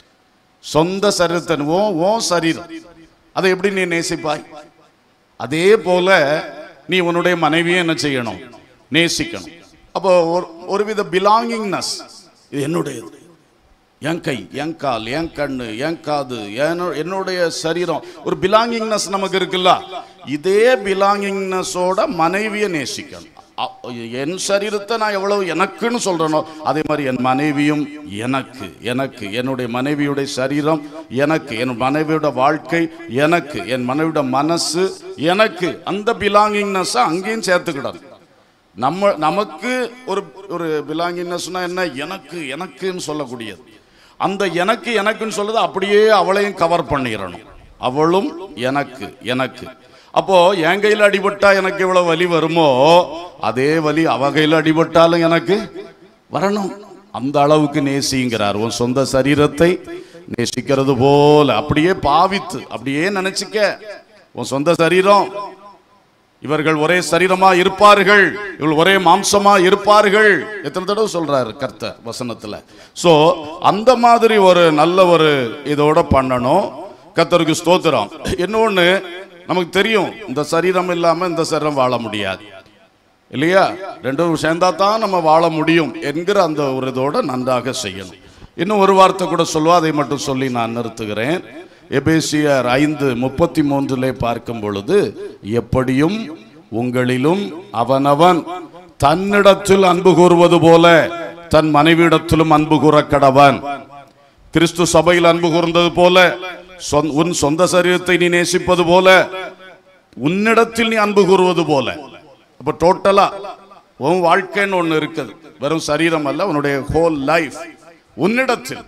சொந்த சரீரத்தை ஓ ஓ சரீரம் அதை எப்படி நீ நேசிப்பாய் அதே போல நீ உன்னுடைய மனைவியை என்ன செய்யணும் நேசிக்கணும் அப்போ ஒரு ஒருவித பிலாங்கிங்னஸ் இது என்னுடையது என் கை என் கால் என் கண்ணு என் காது என்னோ- என்னுடைய சரீரம் ஒரு பிலாங்கிங்னஸ் நமக்கு இருக்குல்ல இதே பிலாங்கிங்னஸோட மனைவியை நேசிக்கணும் அ- என் சரீரத்தை நான் எவ்வளவு எனக்குன்னு சொல்றேனோ அதே மாதிரி என் மனைவியும் எனக்கு எனக்கு என்னுடைய மனைவியுடைய சரீரம் எனக்கு என் மனைவியோட வாழ்க்கை எனக்கு என் மனைவியோட மனசு எனக்கு அந்த பிலாங்கிங்னஸ் அங்கேயும் சேர்த்துக்கிடணும் நம்ம நமக்கு ஒரு ஒரு பிலாங்கிங்னஸ்னா என்ன எனக்கு எனக்குன்னு சொல்லக்கூடியது அந்த எனக்கு எனக்குன்னு சொல்லுது அப்படியே அவளையும் கவர் பண்ணிடணும் அவளும் எனக்கு எனக்கு அப்போ என் கையில் அடிபட்டா எனக்கு எவ்வளவு வலி வருமோ அதே வலி அவ கையில் அடிபட்டாலும் எனக்கு வரணும் அந்த அளவுக்கு நேசிங்கிறார் உன் சொந்த சரீரத்தை நேசிக்கிறது போல அப்படியே பாவித்து அப்படியே நினைச்சுக்க உன் சொந்த சரீரம் இவர்கள் ஒரே சரீரமா இருப்பார்கள் இவர்கள் ஒரே மாம்சமா இருப்பார்கள் எத்தனை தடவை சொல்றாரு கர்த்தர் வசனத்துல சோ அந்த மாதிரி ஒரு நல்ல ஒரு இதோட பண்ணணும் கர்த்தருக்கு ஸ்தோத்திரம் இன்னொன்னு நமக்கு தெரியும் இந்த சரீரம் இல்லாம இந்த சரீரம் வாழ முடியாது இல்லையா ரெண்டும் சேர்ந்தா தான் நம்ம வாழ முடியும் என்கிற அந்த ஒரு இதோட நன்றாக செய்யணும் இன்னும் ஒரு வார்த்தை கூட சொல்லுவா அதை மட்டும் சொல்லி நான் நிறுத்துகிறேன் எபேசியர் ஐந்து முப்பத்தி மூன்றிலே பார்க்கும் பொழுது எப்படியும் உங்களிலும் அவனவன் தன்னிடத்தில் அன்பு கூறுவது போல தன் மனைவியிடத்திலும் அன்பு கூற கடவன் கிறிஸ்து சபையில் அன்பு கூர்ந்தது போல சொந்- உன் சொந்த சரீரத்தை நீ நேசிப்பது போல உன்னிடத்தில் நீ அன்பு கூறுவது போல அப்ப டோட்டலா உன் வாழ்க்கைன்னு ஒண்ணு இருக்குது வெறும் சரீரம் அல்ல உன்னுடைய ஹோல் லைஃப் உன்னிடத்தில்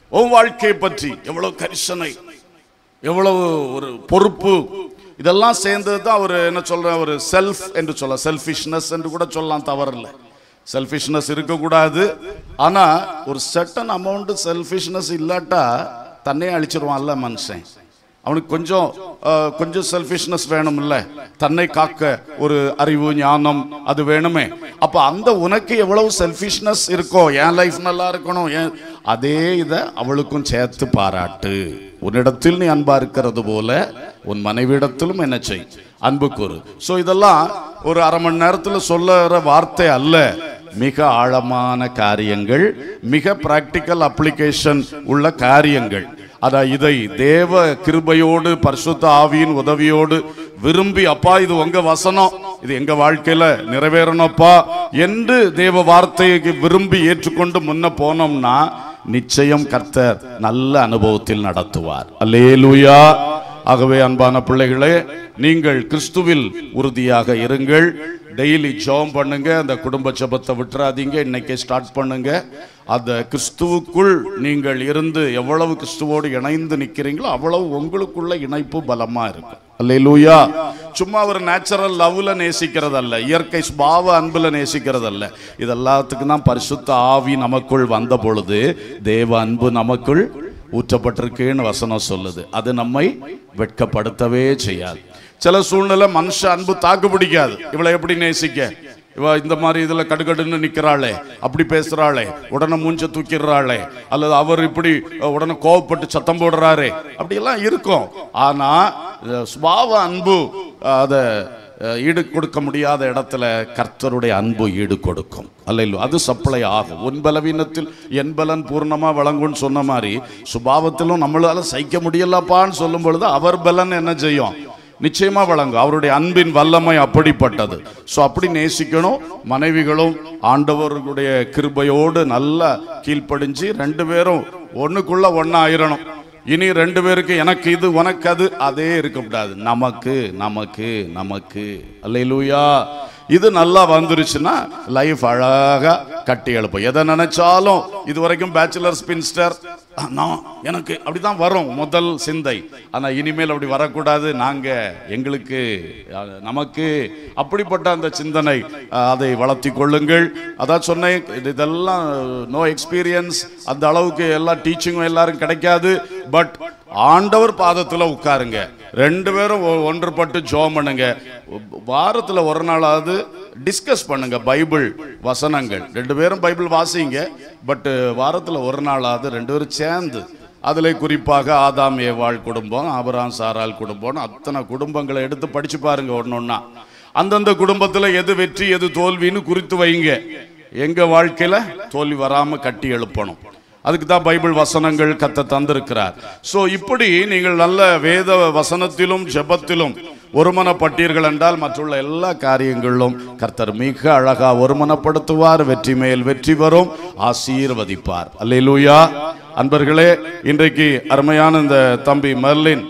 உன் வாழ்க்கையை பற்றி எவ்வளவு கரிசனை எவ்வளவு ஒரு பொறுப்பு இதெல்லாம் சேர்ந்தது தான் அவர் என்ன சொல்ற ஒரு செல்ஃப் என்று சொல்ல செல்ஃபிஷ்னஸ் என்று கூட சொல்லலாம் தவறில்லை செல்ஃபிஷ்னஸ் இருக்கக்கூடாது ஆனா ஒரு சட்டன் அமௌண்ட் செல்ஃபிஷ்னஸ் இல்லாட்டா தன்னையே அழிச்சிருவான்ல மனுஷன் அவனுக்கு கொஞ்சம் அஹ், கொஞ்சம் செல்ஃபிஷ்னஸ் வேணும்ல தன்னை காக்க ஒரு அறிவு ஞானம் அது வேணுமே அப்ப அந்த உனக்கு எவ்வளவு செல்ஃபிஷ்னஸ் இருக்கோ என் லைஃப் நல்லா இருக்கணும் ஏன் அதே இதை அவளுக்கும் சேர்த்து பாராட்டு உன்னிடத்தில் நீ அன்பா இருக்கிறது போல உன் மனைவியிடத்திலும் என்ன செய் அன்பு கூறு ஸோ இதெல்லாம் ஒரு அரை மணி நேரத்தில் சொல்லுற வார்த்தை அல்ல மிக ஆழமான காரியங்கள் மிக பிராக்டிக்கல் அப்ளிகேஷன் உள்ள காரியங்கள் அதான் இதை தேவ கிருபையோடு பரிசுத்த ஆவியின் உதவியோடு விரும்பி அப்பா இது உங்க வசனம் இது எங்க வாழ்க்கையில நிறைவேறணும்ப்பா என்று தேவ வார்த்தையை விரும்பி ஏற்றுக்கொண்டு முன்ன போனோம்னா நிச்சயம் கர்த்தர் நல்ல அனுபவத்தில் நடத்துவார் அல்லேலூயா ஆகவே அன்பான பிள்ளைகளே நீங்கள் கிறிஸ்துவில் உறுதியாக இருங்கள் டெய்லி ஜெபம் பண்ணுங்க அந்த குடும்ப ஜெபத்தை விட்டுறாதீங்க இன்னைக்கு ஸ்டார்ட் பண்ணுங்க அந்த கிறிஸ்துவுக்குள் நீங்கள் இருந்து எவ்வளவு கிறிஸ்துவோடு இணைந்து நிக்கிறீங்களோ அவ்வளவு உங்களுக்குள்ள இணைப்பு பலமா இருக்கும் அல்லேலூயா சும்மா ஒரு நேச்சுரல் லவ்ல நேசிக்கிறது அல்ல இயற்கை பாவ அன்புல நேசிக்கிறது அல்ல இது எல்லாத்துக்கும் தான் பரிசுத்த ஆவி நமக்குள் வந்த பொழுது தேவ அன்பு நமக்குள் ஊற்றப்பட்டிருக்குன்னு வசனம் சொல்லுது அது நம்மை வெட்கப்படுத்தவே செய்யாது சில சூழ்நிலை மனுஷ அன்பு தாக்கு பிடிக்காது இவளை எப்படி நேசிக்க இவ இந்த மாதிரி இதுல கடுகடுன்னு நிக்கிறாளே அப்படி பேசுறாளே உடனே மூஞ்ச தூக்கிடுறாளே அல்லது அவர் இப்படி அஹ், உடனே கோவப்பட்டு சத்தம் போடுறாரே அப்படியெல்லாம் இருக்கும் ஆனா அஹ், சுபாவ அன்பு அஹ், அதை அஹ், ஈடு கொடுக்க முடியாத இடத்துல கர்த்தருடைய அன்பு ஈடு கொடுக்கும் அல்ல அது சப்ளை ஆகும் உன் பலவீனத்தில் என் பலன் பூர்ணமா வழங்கும்னு சொன்ன மாதிரி சுபாவத்திலும் நம்மளால சகிக்க முடியலப்பான்னு சொல்லும் பொழுது அவர் பலன் என்ன செய்யும் நிச்சயமா வழங்கும் அவருடைய அன்பின் வல்லமை அப்படிப்பட்டது ஸோ அப்படி நேசிக்கணும் மனைவிகளும் ஆண்டவர்களுடைய கிருபையோடு நல்லா கீழ்ப்படிஞ்சு ரெண்டு பேரும் ஒண்ணுக்குள்ள ஒண்ணா ஆயிரணும் இனி ரெண்டு பேருக்கு எனக்கு இது உனக்கு அது அதே இருக்கக்கூடாது நமக்கு நமக்கு நமக்கு அல்லேலூயா இது நல்லா வந்துருச்சுன்னா லைஃப் அழகா கட்டி எழுப்போம் எதை நினைச்சாலும் இது வரைக்கும் பேச்சுலர் ஸ்பின்ஸ்டர் நான் எனக்கு அப்படிதான் வரும் முதல் சிந்தை ஆனா இனிமேல் அப்படி வரக்கூடாது நாங்க எங்களுக்கு அஹ், நமக்கு அப்படிப்பட்ட அந்த சிந்தனை அஹ், அதை வளர்த்தி கொள்ளுங்கள் அதான் சொன்னேன் இது- இதெல்லாம் நோ எக்ஸ்பீரியன்ஸ் அந்த அளவுக்கு எல்லா டீச்சிங்கும் எல்லாரும் கிடைக்காது பட் ஆண்டவர் பாதத்துல உட்காருங்க ரெண்டு பேரும் ஒ- ஒன்றுபட்டு ஜோம் பண்ணுங்க வாரத்துல ஒரு நாளாவது டிஸ்கஸ் பண்ணுங்க பைபிள் வசனங்கள் ரெண்டு பேரும் பைபிள் வாசிங்க பட் வாரத்துல ஒரு நாளாவது ரெண்டு பேரும் சேர்ந்து அதில் குறிப்பாக ஆதாம் ஏவாள் குடும்பம் ஆபராம் சாரால் குடும்பம் அத்தனை குடும்பங்களை எடுத்து படிச்சு பாருங்க ஒன்னொன்னா அந்தந்த குடும்பத்துல எது வெற்றி எது தோல்வின்னு குறித்து வைங்க எங்க வாழ்க்கையில தோல்வி வராம கட்டி எழுப்பணும் அதுக்கு தான் பைபிள் வசனங்கள் கத்த தந்திருக்கிறார் சோ இப்படி நீங்கள் நல்ல வேத வசனத்திலும் ஜெபத்திலும் ஒருமனப்பட்டீர்கள் என்றால் மற்றுள்ள எல்லா காரியங்களிலும் கர்த்தர் மிக அழகா ஒருமனப்படுத்துவார் வெற்றி மேல் வெற்றி வரும் ஆசீர்வதிப்பார் அல்லேலூயா அன்பர்களே இன்றைக்கு அருமையான இந்த தம்பி மெர்லின்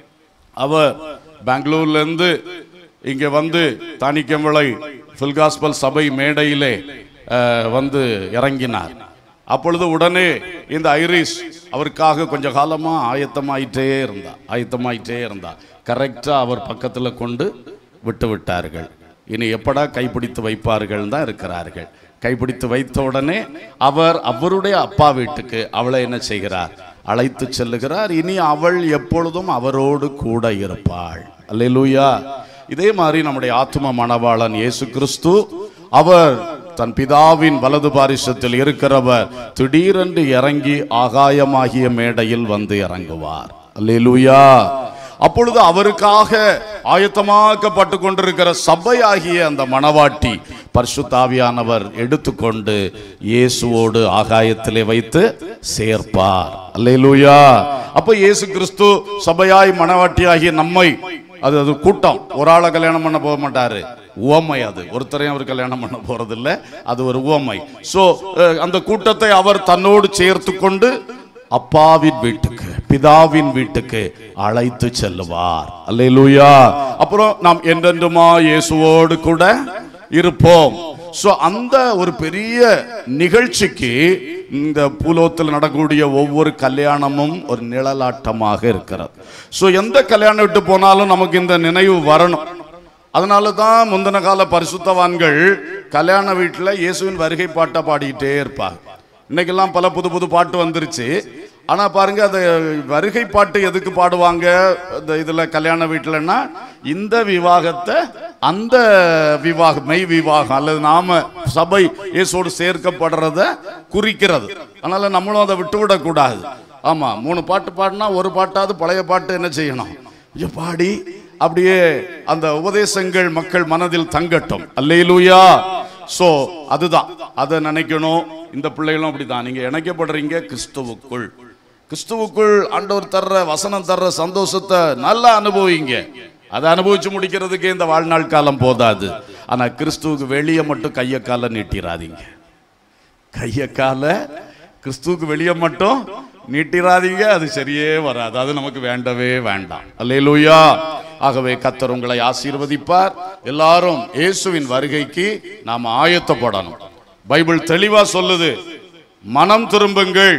அவர் பெங்களூர்ல இருந்து இங்க வந்து தானிக்கம்பளை ஃபில்காஸ்பல் சபை மேடையிலே அஹ், வந்து இறங்கினார் அப்பொழுது உடனே இந்த ஐரிஸ் அவருக்காக கொஞ்ச காலமா ஆயத்தமாயிட்டே இருந்தா ஆயத்தமாயிட்டே இருந்தா கரெக்டா அவர் பக்கத்துல கொண்டு விட்டு விட்டார்கள் இனி எப்படா கைப்பிடித்து வைப்பார்கள் தான் இருக்கிறார்கள் கைப்பிடித்து வைத்த உடனே அவர் அவருடைய அப்பா வீட்டுக்கு அவளை என்ன செய்கிறார் அழைத்து செல்லுகிறார் இனி அவள் எப்பொழுதும் அவரோடு கூட இருப்பாள் அல்லேலூயா இதே மாதிரி நம்முடைய ஆத்தும மணவாளன் இயேசு கிறிஸ்து அவர் தன் பிதாவின் வலது பாரிசத்தில் இருக்கிறவர் திடீரென்று இறங்கி ஆகாயமாகிய மேடையில் வந்து இறங்குவார் அல்லேலூயா அப்பொழுது அவருக்காக ஆயத்தமாக்கப்பட்டு கொண்டிருக்கிற சபையாகிய அந்த மணவாட்டி பரிசுத்தாவியானவர் எடுத்துக்கொண்டு இயேசுவோடு ஆகாயத்திலே வைத்து சேர்ப்பார் அல்லேலூயா அப்ப இயேசு கிறிஸ்து சபையாய் மணவாட்டியாகிய நம்மை அது அது கூட்டம் ஒரு ஆளை கல்யாணம் பண்ண போக மாட்டாரு உவமை அது ஒருத்தரையும் அவர் கல்யாணம் பண்ண போறது இல்ல அது ஒரு உவமை சோ அந்த கூட்டத்தை அவர் தன்னோடு சேர்த்து கொண்டு அப்பாவின் வீட்டுக்கு பிதாவின் வீட்டுக்கு அழைத்து செல்லுவார் அல்லேலூயா அப்புறம் நாம் என்றென்றுமா இயேசுவோடு கூட இருப்போம் சோ அந்த ஒரு பெரிய நிகழ்ச்சிக்கு இந்த பூலோகத்தில் நடக்கக்கூடிய ஒவ்வொரு கல்யாணமும் ஒரு நிழலாட்டமாக இருக்கிறது சோ எந்த கல்யாணம் விட்டு போனாலும் நமக்கு இந்த நினைவு வரணும் அதனால தான் முந்தின கால பரிசுத்தவான்கள் கல்யாண வீட்டில் இயேசுவின் வருகை பாட்டை பாடிக்கிட்டே இருப்பாங்க இன்னைக்கெல்லாம் பல புது புது பாட்டு வந்துருச்சு ஆனா பாருங்க அது வருகை பாட்டு எதுக்கு பாடுவாங்க இந்த இதுல கல்யாண வீட்டுலன்னா இந்த விவாகத்தை அந்த விவாகம் மெய் விவாகம் அல்லது நாம சபை இயேசோடு சேர்க்கப்படுறத குறிக்கிறது அதனால நம்மளும் அதை விட்டு விடக்கூடாது ஆமா மூணு பாட்டு பாடினா ஒரு பாட்டாவது பழைய பாட்டு என்ன செய்யணும் இங்க பாடி அப்படியே அந்த உபதேசங்கள் மக்கள் மனதில் தங்கட்டும் அல்லேலூயா சோ அதுதான் அதை நினைக்கணும் இந்த பிள்ளைகளும் அப்படிதான் நீங்க இணைக்கப்படுறீங்க கிறிஸ்துவுக்குள் கிறிஸ்துவுக்குள் ஆண்டவர் தர்ற வசனம் தர்ற சந்தோஷத்தை நல்லா அனுபவிங்க அதை அனுபவிச்சு முடிக்கிறதுக்கு இந்த வாழ்நாள் காலம் போதாது ஆனா கிறிஸ்துவுக்கு வெளியே மட்டும் கைய கால நீட்டிராதீங்க கைய கால கிறிஸ்துவுக்கு வெளியே மட்டும் நீட்டிராதீங்க அது சரியே வராது அது நமக்கு வேண்டவே வேண்டாம் அல்லேலூயா ஆகவே கத்தர் உங்களை ஆசீர்வதிப்பார் எல்லாரும் இயேசுவின் வருகைக்கு நாம் ஆயத்தப்படணும் பைபிள் தெளிவா சொல்லுது மனம் திரும்புங்கள்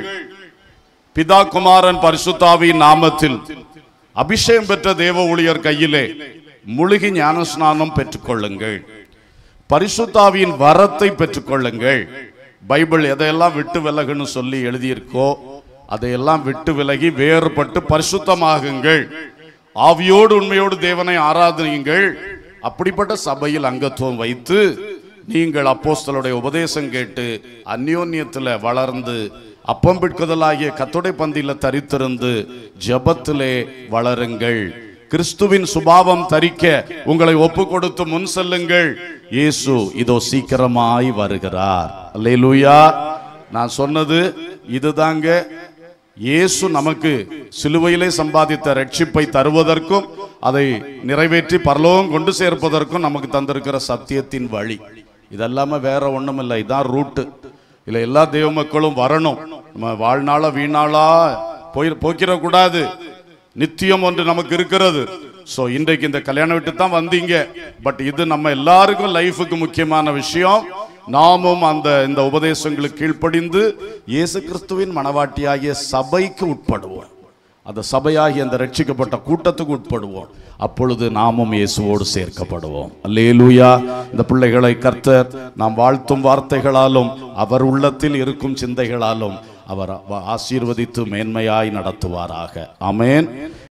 பிதா குமாரன் பரிசுத்தாவின் நாமத்தில் அபிஷேகம் பெற்ற தேவ ஊழியர் கையிலே முழுகி ஞானஸ்நானம் பெற்றுக்கொள்ளுங்கள் பரிசுத்தாவியின் வரத்தை பெற்றுக்கொள்ளுங்கள் பைபிள் எதையெல்லாம் விட்டு விலகுன்னு சொல்லி எழுதியிருக்கோ அதையெல்லாம் விட்டு விலகி வேறுபட்டு பரிசுத்தமாகுங்கள் ஆவியோடு உண்மையோடு தேவனை ஆராதனையுங்கள் அப்படிப்பட்ட சபையில் அங்கத்துவம் வைத்து நீங்கள் அப்போஸ்தலருடைய உபதேசம் கேட்டு அந்யோன்யத்தில் வளர்ந்து அப்பம் பிட்குதலாகிய கத்துடை பந்தியில தரித்திருந்து ஜெபத்திலே வளருங்கள் கிறிஸ்துவின் சுபாவம் தரிக்க உங்களை ஒப்பு கொடுத்து முன் செல்லுங்கள் இயேசு இதோ சீக்கிரமாய் வருகிறார் அல்லேலூயா நான் சொன்னது இதுதாங்க இயேசு நமக்கு சிலுவையிலே சம்பாதித்த ரட்சிப்பை தருவதற்கும் அதை நிறைவேற்றி பரலோகம் கொண்டு சேர்ப்பதற்கும் நமக்கு தந்திருக்கிற சத்தியத்தின் வழி இதெல்லாம வேற ஒண்ணும் இல்லை இதான் ரூட்டு இல்ல எல்லா தெய்வ மக்களும் வரணும் நம்ம வாழ்நாளா வீணாளா போய் போக்கிடக்கூடாது நித்தியம் ஒன்று நமக்கு இருக்கிறது சோ இன்றைக்கு இந்த கல்யாணம் விட்டு தான் வந்தீங்க பட் இது நம்ம எல்லாருக்கும் லைஃபுக்கு முக்கியமான விஷயம் நாமும் அந்த இந்த உபதேசங்களுக்கு கீழ்ப்படிந்து இயேசு கிறிஸ்துவின் மனவாட்டியாகிய சபைக்கு உட்படுவோம் அந்த சபையாகிய அந்த ரட்சிக்கப்பட்ட கூட்டத்துக்கு உட்படுவோம் அப்பொழுது நாமும் இயேசுவோடு சேர்க்கப்படுவோம் அல்லேலூயா இந்த பிள்ளைகளை கர்த்தர் நாம் வாழ்த்தும் வார்த்தைகளாலும் அவர் உள்ளத்தில் இருக்கும் சிந்தைகளாலும் அவர் ஆசீர்வதித்து மேன்மையாய் நடத்துவாராக ஆமென்